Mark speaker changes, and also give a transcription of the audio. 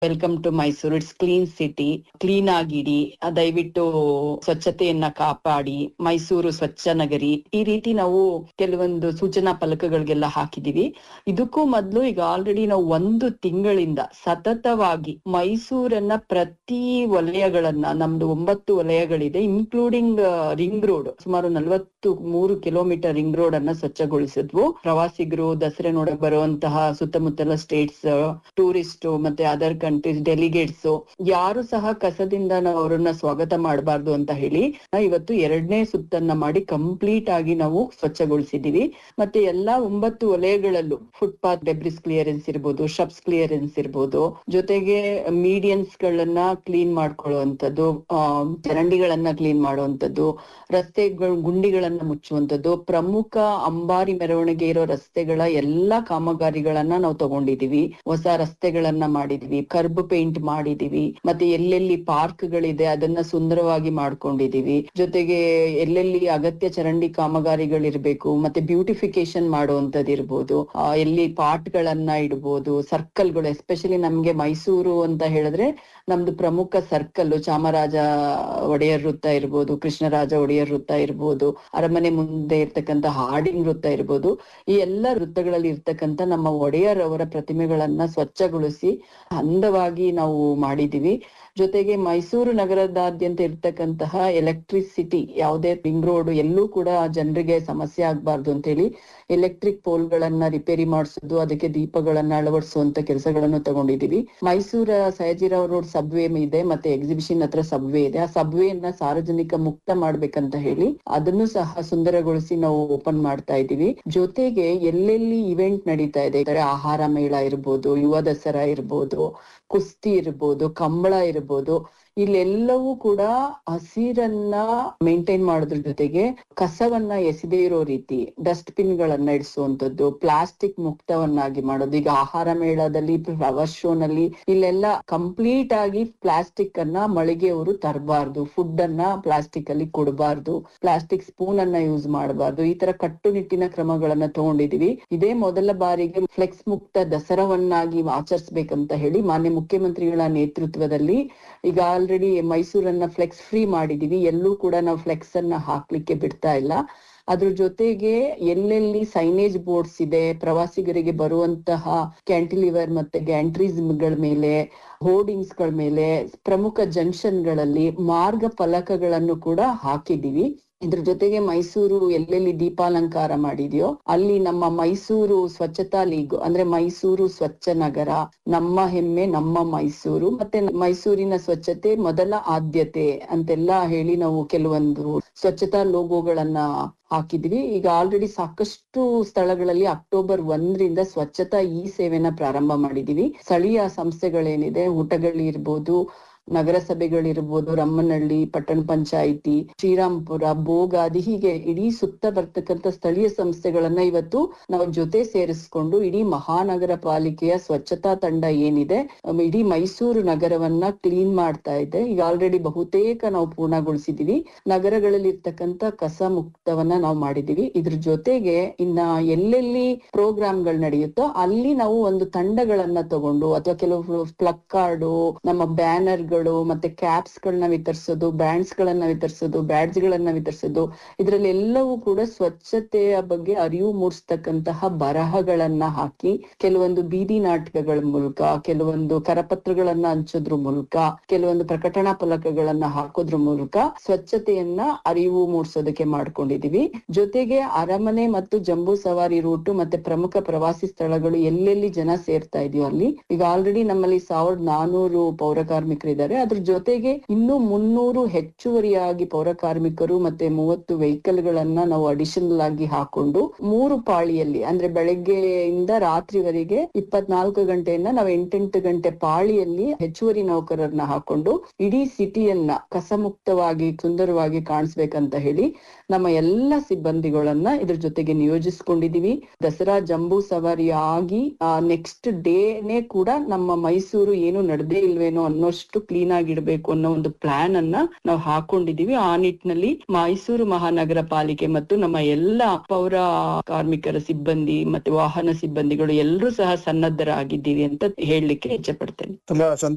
Speaker 1: welcome to Mysuru it's clean city clean ಆಗಿಡಿ ಆ, ದಯವಿಟ್ಟು ಸ್ವಚ್ಛತೆಯನ್ನ ಕಾಪಾಡಿ ಮೈಸೂರು ಸ್ವಚ್ಛ ನಗರಿ ಈ ರೀತಿ ನಾವು ಕೆಲವೊಂದು ಸೂಚನಾ ಫಲಕಗಳಿಗೆಲ್ಲ ಹಾಕಿದೀವಿ ಇದಕ್ಕೂ ಮೊದಲು ಈಗ ಆಲ್ರೆಡಿ ನಾವು ಒಂದು ತಿಂಗಳಿಂದ ಸತತವಾಗಿ ಮೈಸೂರನ್ನ ಪ್ರತಿ ವಲಯಗಳನ್ನ ನಮ್ದು ಒಂಬತ್ತು ವಲಯಗಳಿದೆ ಇನ್ಕ್ಲೂಡಿಂಗ್ ರಿಂಗ್ ರೋಡ್ ಸುಮಾರು ನಲವತ್ತು ಮೂರು ಕಿಲೋಮೀಟರ್ ರಿಂಗ್ ರೋಡ್ ಅನ್ನ ಸ್ವಚ್ಛಗೊಳಿಸಿದ್ವು ಪ್ರವಾಸಿಗರು ದಸರೆ ನೋಡಕ್ ಬರುವಂತಹ ಸುತ್ತಮುತ್ತಲ ಸ್ಟೇಟ್ಸ್ ಟೂರಿಸ್ಟ್ ಮತ್ತೆ ಅದರ್ ಕಂಟ್ರೀಸ್ ಡೆಲಿಗೇಟ್ಸ್ ಯಾರು ಸಹ ಕಸದಿಂದ ನಾವು ಅವರನ್ನ ಸ್ವಾಗತ ಮಾಡಬಾರ್ದು ಅಂತ ಹೇಳಿ ನಾವು ಇವತ್ತು ಎರಡನೇ ಸುತ್ತನ್ನ ಮಾಡಿ ಕಂಪ್ಲೀಟ್ ಆಗಿ ನಾವು ಸ್ವಚ್ಛಗೊಳಿಸಿದೀವಿ ಮತ್ತೆ ಎಲ್ಲಾ ಒಂಬತ್ತು ವಲಯಗಳಲ್ಲೂ ಫುಟ್ಪಾತ್ ಡೆಬ್ರಿಸ್ ಕ್ಲಿಯರೆನ್ಸ್ ಇರ್ಬೋದು ಶಬ್ಸ್ ಕ್ಲಿಯರೆನ್ಸ್ ಇರ್ಬೋದು ಜೊತೆಗೆ ಮೀಡಿಯನ್ಸ್ ಗಳನ್ನ ಕ್ಲೀನ್ ಮಾಡ್ಕೊಳ್ಳುವಂಥದ್ದು ಆ, ಚರಂಡಿಗಳನ್ನ ಕ್ಲೀನ್ ಮಾಡುವಂಥದ್ದು ರಸ್ತೆಗಳು ಗುಂಡಿಗಳನ್ನ ಮುಚ್ಚುವಂಥದ್ದು ಪ್ರಮುಖ ಅಂಬಾರಿ ಮೆರವಣಿಗೆ ಇರೋ ರಸ್ತೆಗಳ ಎಲ್ಲಾ ಕಾಮಗಾರಿಗಳನ್ನ ನಾವು ತಗೊಂಡಿದೀವಿ ಹೊಸ ರಸ್ತೆಗಳನ್ನ ಮಾಡಿದೀವಿ ಕರ್ಬ್ ಪೇಂಟ್ ಮಾಡಿದೀವಿ ಮತ್ತೆ ಎಲ್ಲೆಲ್ಲಿ ಪಾರ್ಕ್ ಗಳಿದೆ ಅದನ್ನ ಸುಂದರವಾಗಿ ಮಾಡ್ಕೊಂಡಿದೀವಿ ಜೊತೆಗೆ ಎಲ್ಲೆಲ್ಲಿ ಅಗತ್ಯ ಚರಂಡಿ ಕಾಮಗಾರಿಗಳಿರ್ಬೇಕು ಮತ್ತೆ ಬ್ಯೂಟಿಫಿಕೇಶನ್ ಮಾಡುವಂತದ್ದು ಇರ್ಬೋದು ಆ, ಎಲ್ಲಿ ಪಾಟ್ ಗಳನ್ನ ಇಡ್ಬೋದು ಸರ್ಕಲ್ ಗಳು ಎಸ್ಪೆಷಲಿ ನಮ್ಗೆ ಮೈಸೂರು ಅಂತ ಹೇಳಿದ್ರೆ ನಮ್ದು ಪ್ರಮುಖ ಸರ್ಕಲ್ ಚಾಮರಾಜ ಒಡೆಯರ್ ವೃತ್ತ ಇರ್ಬೋದು ಕೃಷ್ಣರಾಜ ಒಡೆಯರ್ ವೃತ್ತ ಇರ್ಬೋದು ಅರಮನೆ ಮುಂದೆ ಇರ್ತಕ್ಕಂಥ ಹಾಡಿಂಗ್ ವೃತ್ತ ಇರ್ಬೋದು ಈ ಎಲ್ಲ ವೃತ್ತಗಳಲ್ಲಿ ಇರ್ತಕ್ಕಂಥ ನಮ್ಮ ಒಡೆಯರ್ ಅವರ ಪ್ರತಿಮೆಗಳನ್ನ ಸ್ವಚ್ಛಗೊಳಿಸಿ ಅಂದವಾಗಿ ನಾವು ಮಾಡಿದೀವಿ ಜೊತೆಗೆ ಮೈಸೂರು ನಗರದಾದ್ಯಂತ ಇರ್ತಕ್ಕಂತಹ ಎಲೆಕ್ಟ್ರಿಸಿಟಿ ಯಾವುದೇ ರಿಂಗ್ ರೋಡ್ ಎಲ್ಲೂ ಕೂಡ ಜನರಿಗೆ ಸಮಸ್ಯೆ ಆಗ್ಬಾರ್ದು ಅಂತ ಹೇಳಿ ಎಲೆಕ್ಟ್ರಿಕ್ ಪೋಲ್ ಗಳನ್ನ ರಿಪೇರಿ ಮಾಡಿಸೋದು ಅದಕ್ಕೆ ದೀಪಗಳನ್ನ ಅಳವಡಿಸುವಂತ ಕೆಲಸಗಳನ್ನು ತಗೊಂಡಿದೀವಿ ಮೈಸೂರ ಸಯಾಜಿರಾವ್ ರೋಡ್ ಸಬ್ವೇ ಇದೆ ಮತ್ತೆ ಎಕ್ಸಿಬಿಷನ್ ಹತ್ರ ಸಬ್ವೇ ಇದೆ ಆ ಸಬ್ವೇನ ಸಾರ್ವಜನಿಕ ಮುಕ್ತ ಮಾಡ್ಬೇಕಂತ ಹೇಳಿ ಅದನ್ನು ಸಹ ಸುಂದರಗೊಳಿಸಿ ನಾವು ಓಪನ್ ಮಾಡ್ತಾ ಇದೀವಿ ಜೊತೆಗೆ ಎಲ್ಲೆಲ್ಲಿ ಇವೆಂಟ್ ನಡೀತಾ ಇದೆ ಅಂದರೆ ಆಹಾರ ಮೇಳ ಇರ್ಬೋದು ಯುವ ದಸರಾ ಇರ್ಬೋದು ಕುಸ್ತಿ ಇರ್ಬೋದು ಕಂಬಳ ಇರ್ಬೋದು ಇಲ್ಲೆಲ್ಲವೂ ಕೂಡ ಹಸಿರನ್ನ ಮೇಂಟೈನ್ ಮಾಡೋದ್ರ ಜೊತೆಗೆ ಕಸವನ್ನ ಎಸೆದೇ ಇರೋ ರೀತಿ ಡಸ್ಟ್ ಬಿನ್ ಗಳನ್ನ ಇಡಿಸುವಂತದ್ದು ಪ್ಲಾಸ್ಟಿಕ್ ಮುಕ್ತವನ್ನಾಗಿ ಮಾಡೋದು ಈಗ ಆಹಾರ ಮೇಳದಲ್ಲಿ ಫ್ಲವರ್ ಶೋ ನಲ್ಲಿ ಇಲ್ಲೆಲ್ಲ ಕಂಪ್ಲೀಟ್ ಆಗಿ ಪ್ಲಾಸ್ಟಿಕ್ ಅನ್ನ ಮಳಿಗೆಯವರು ತರಬಾರ್ದು ಫುಡ್ ಅನ್ನ ಪ್ಲಾಸ್ಟಿಕ್ ಅಲ್ಲಿ ಕೊಡಬಾರ್ದು ಪ್ಲಾಸ್ಟಿಕ್ ಸ್ಪೂನ್ ಅನ್ನ ಯೂಸ್ ಮಾಡಬಾರ್ದು ಈ ತರ ಕಟ್ಟುನಿಟ್ಟಿನ ಕ್ರಮಗಳನ್ನ ತಗೊಂಡಿದೀವಿ ಇದೇ ಮೊದಲ ಬಾರಿಗೆ ಫ್ಲೆಕ್ಸ್ ಮುಕ್ತ ದಸರಾವನ್ನಾಗಿ ಆಚರಿಸ್ಬೇಕಂತ ಹೇಳಿ ಮಾನ್ಯ ಮುಖ್ಯಮಂತ್ರಿಗಳ ನೇತೃತ್ವದಲ್ಲಿ ಈಗ ಆಲ್ರೆಡಿ ಮೈಸೂರನ್ನ ಫ್ಲೆಕ್ಸ್ ಫ್ರೀ ಮಾಡಿದೀವಿ ಎಲ್ಲೂ ಕೂಡ ನಾವು ಫ್ಲೆಕ್ಸ್ ಅನ್ನ ಹಾಕ್ಲಿಕ್ಕೆ ಬಿಡ್ತಾ ಇಲ್ಲ ಅದ್ರ ಜೊತೆಗೆ ಎಲ್ಲೆಲ್ಲಿ ಸೈನೇಜ್ ಬೋರ್ಡ್ಸ್ ಇದೆ ಪ್ರವಾಸಿಗರಿಗೆ ಬರುವಂತಹ ಕ್ಯಾಂಟಿಲಿವರ್ ಮತ್ತೆ ಗ್ಯಾಂಟ್ರೀಸ್ ಗಳ ಮೇಲೆ ಹೋರ್ಡಿಂಗ್ಸ್ ಗಳ ಮೇಲೆ ಪ್ರಮುಖ ಜಂಕ್ಷನ್ ಗಳಲ್ಲಿ ಮಾರ್ಗ ಫಲಕಗಳನ್ನು ಕೂಡ ಹಾಕಿದೀವಿ ಇದ್ರ ಜೊತೆಗೆ ಮೈಸೂರು ಎಲ್ಲೆಲ್ಲಿ ದೀಪಾಲಂಕಾರ ಮಾಡಿದ್ಯೋ ಅಲ್ಲಿ ನಮ್ಮ ಮೈಸೂರು ಸ್ವಚ್ಛತಾ ಲೀಗ್ ಅಂದ್ರೆ ಮೈಸೂರು ಸ್ವಚ್ಛ ನಗರ ನಮ್ಮ ಹೆಮ್ಮೆ ನಮ್ಮ ಮೈಸೂರು ಮತ್ತೆ ಮೈಸೂರಿನ ಸ್ವಚ್ಛತೆ ಮೊದಲ ಆದ್ಯತೆ ಅಂತೆಲ್ಲ ಹೇಳಿ ನಾವು ಕೆಲವೊಂದು ಸ್ವಚ್ಛತಾ ಲೋಗೋಗಳನ್ನ ಹಾಕಿದ್ವಿ ಈಗ ಆಲ್ರೆಡಿ ಸಾಕಷ್ಟು ಸ್ಥಳಗಳಲ್ಲಿ ಅಕ್ಟೋಬರ್ ಒಂದರಿಂದ ಸ್ವಚ್ಛತಾ ಈ ಸೇವೆನ ಪ್ರಾರಂಭ ಮಾಡಿದೀವಿ ಸ್ಥಳೀಯ ಸಂಸ್ಥೆಗಳೇನಿದೆ ಊಟಗಳಿರ್ಬೋದು ನಗರಸಭೆಗಳಿರ್ಬೋದು ರಮ್ಮನಹಳ್ಳಿ ಪಟ್ಟಣ ಪಂಚಾಯಿತಿ ಶ್ರೀರಾಮ್ಪುರ ಬೋಗಾದಿ ಹೀಗೆ ಇಡೀ ಸುತ್ತ ಬರ್ತಕ್ಕಂಥ ಸ್ಥಳೀಯ ಸಂಸ್ಥೆಗಳನ್ನ ಇವತ್ತು ನಾವು ಜೊತೆ ಸೇರಿಸ್ಕೊಂಡು ಇಡೀ ಮಹಾನಗರ ಪಾಲಿಕೆಯ ಸ್ವಚ್ಛತಾ ತಂಡ ಏನಿದೆ ಅಮ್, ಇಡೀ ಮೈಸೂರು ನಗರವನ್ನ ಕ್ಲೀನ್ ಮಾಡ್ತಾ ಇದೆ ಈಗ ಆಲ್ರೆಡಿ ಬಹುತೇಕ ನಾವು ಪೂರ್ಣಗೊಳಿಸಿದೀವಿ ನಗರಗಳಲ್ಲಿ ಇರ್ತಕ್ಕಂಥ ಕಸ ಮುಕ್ತವನ್ನ ನಾವು ಮಾಡಿದೀವಿ ಇದ್ರ ಜೊತೆಗೆ ಇನ್ನ ಎಲ್ಲೆಲ್ಲಿ ಪ್ರೋಗ್ರಾಮ್ಗಳು ನಡೆಯುತ್ತೋ ಅಲ್ಲಿ ನಾವು ಒಂದು ತಂಡಗಳನ್ನ ತಗೊಂಡು ಅಥವಾ ಕೆಲವು ಪ್ಲಕ್ ಕಾರ್ಡು ನಮ್ಮ ಬ್ಯಾನರ್ಗಳು ಮತ್ತೆ ಕ್ಯಾಪ್ಸ್ ಗಳನ್ನ ವಿತರಿಸೋದು ಬ್ಯಾಂಡ್ಸ್ ಗಳನ್ನ ವಿತರಿಸೋದು ಬ್ಯಾಡ್ಜ್ ಗಳನ್ನ ವಿತರಿಸೋದು ಇದ್ರಲ್ಲಿ ಎಲ್ಲವೂ ಕೂಡ ಸ್ವಚ್ಛತೆಯ ಬಗ್ಗೆ ಅರಿವು ಮೂಡಿಸ್ತಕ್ಕಂತಹ ಬರಹಗಳನ್ನ ಹಾಕಿ ಕೆಲವೊಂದು ಬೀದಿ ನಾಟಕಗಳ ಮೂಲಕ ಕೆಲವೊಂದು ಕರಪತ್ರಗಳನ್ನ ಹಂಚೋದ್ರ ಮೂಲಕ ಕೆಲವೊಂದು ಪ್ರಕಟಣಾ ಫಲಕಗಳನ್ನ ಹಾಕೋದ್ರ ಮೂಲಕ ಸ್ವಚ್ಛತೆಯನ್ನ ಅರಿವು ಮೂಡಿಸೋದಕ್ಕೆ ಮಾಡ್ಕೊಂಡಿದೀವಿ ಜೊತೆಗೆ ಅರಮನೆ ಮತ್ತು ಜಂಬೂ ಸವಾರಿ ರೂಟು ಮತ್ತೆ ಪ್ರಮುಖ ಪ್ರವಾಸಿ ಸ್ಥಳಗಳು ಎಲ್ಲೆಲ್ಲಿ ಜನ ಸೇರ್ತಾ ಇದೆಯೋ ಅಲ್ಲಿ ಈಗ ಆಲ್ರೆಡಿ ನಮ್ಮಲ್ಲಿ ಸಾವಿರದ ನಾನೂರು ಪೌರ ಕಾರ್ಮಿಕರಿದ್ದಾರೆ ಅದ್ರ ಜೊತೆಗೆ ಇನ್ನೂ ಮುನ್ನೂರು ಹೆಚ್ಚುವರಿಯಾಗಿ ಪೌರ ಕಾರ್ಮಿಕರು ಮತ್ತೆ ಮೂವತ್ತು ವೆಹಿಕಲ್ ಗಳನ್ನ ನಾವು ಅಡಿಷನಲ್ ಆಗಿ ಹಾಕೊಂಡು ಮೂರು ಪಾಳಿಯಲ್ಲಿ ಅಂದ್ರೆ ಬೆಳಗ್ಗೆಯಿಂದ ರಾತ್ರಿವರೆಗೆ ಇಪ್ಪತ್ನಾಲ್ಕು ಗಂಟೆಯನ್ನ ನಾವು ಎಂಟೆಂಟು ಗಂಟೆ ಪಾಳಿಯಲ್ಲಿ ಹೆಚ್ಚುವರಿ ನೌಕರರನ್ನ ಹಾಕೊಂಡು ಇಡೀ ಸಿಟಿಯನ್ನ ಕಸಮುಕ್ತವಾಗಿ ಸುಂದರವಾಗಿ ಕಾಣಿಸ್ಬೇಕಂತ ಹೇಳಿ ನಮ್ಮ ಎಲ್ಲ ಸಿಬ್ಬಂದಿಗಳನ್ನ ಇದ್ರ ಜೊತೆಗೆ ನಿಯೋಜಿಸ್ಕೊಂಡಿದೀವಿ ದಸರಾ ಜಂಬೂ ಸವಾರಿ ಆಗಿ ನೆಕ್ಸ್ಟ್ ಡೇನೆ ಕೂಡ ನಮ್ಮ ಮೈಸೂರು ಏನು ನಡೆದೇ ಇಲ್ವೇನೋ ಅನ್ನೋಷ್ಟು ಕ್ಲೀನ್ ಆಗಿಡ್ಬೇಕು ಅನ್ನೋ ಒಂದು ಪ್ಲಾನ್ ಅನ್ನ ನಾವು ಹಾಕೊಂಡಿದೀವಿ ಆ ನಿಟ್ಟಿನಲ್ಲಿ ಮೈಸೂರು ಮಹಾನಗರ ಪಾಲಿಕೆ ಮತ್ತು ನಮ್ಮ ಎಲ್ಲ ಪೌರ ಕಾರ್ಮಿಕರ ಸಿಬ್ಬಂದಿ ಮತ್ತೆ ವಾಹನ ಸಿಬ್ಬಂದಿಗಳು ಎಲ್ಲರೂ ಸಹ ಸನ್ನದ್ಧರಾಗಿದ್ದೀವಿ ಅಂತ ಹೇಳಲಿಕ್ಕೆ ಇಚ್ಛೆ ಪಡ್ತೇನೆ
Speaker 2: ತುಂಬಾ ಸಂತೋಷ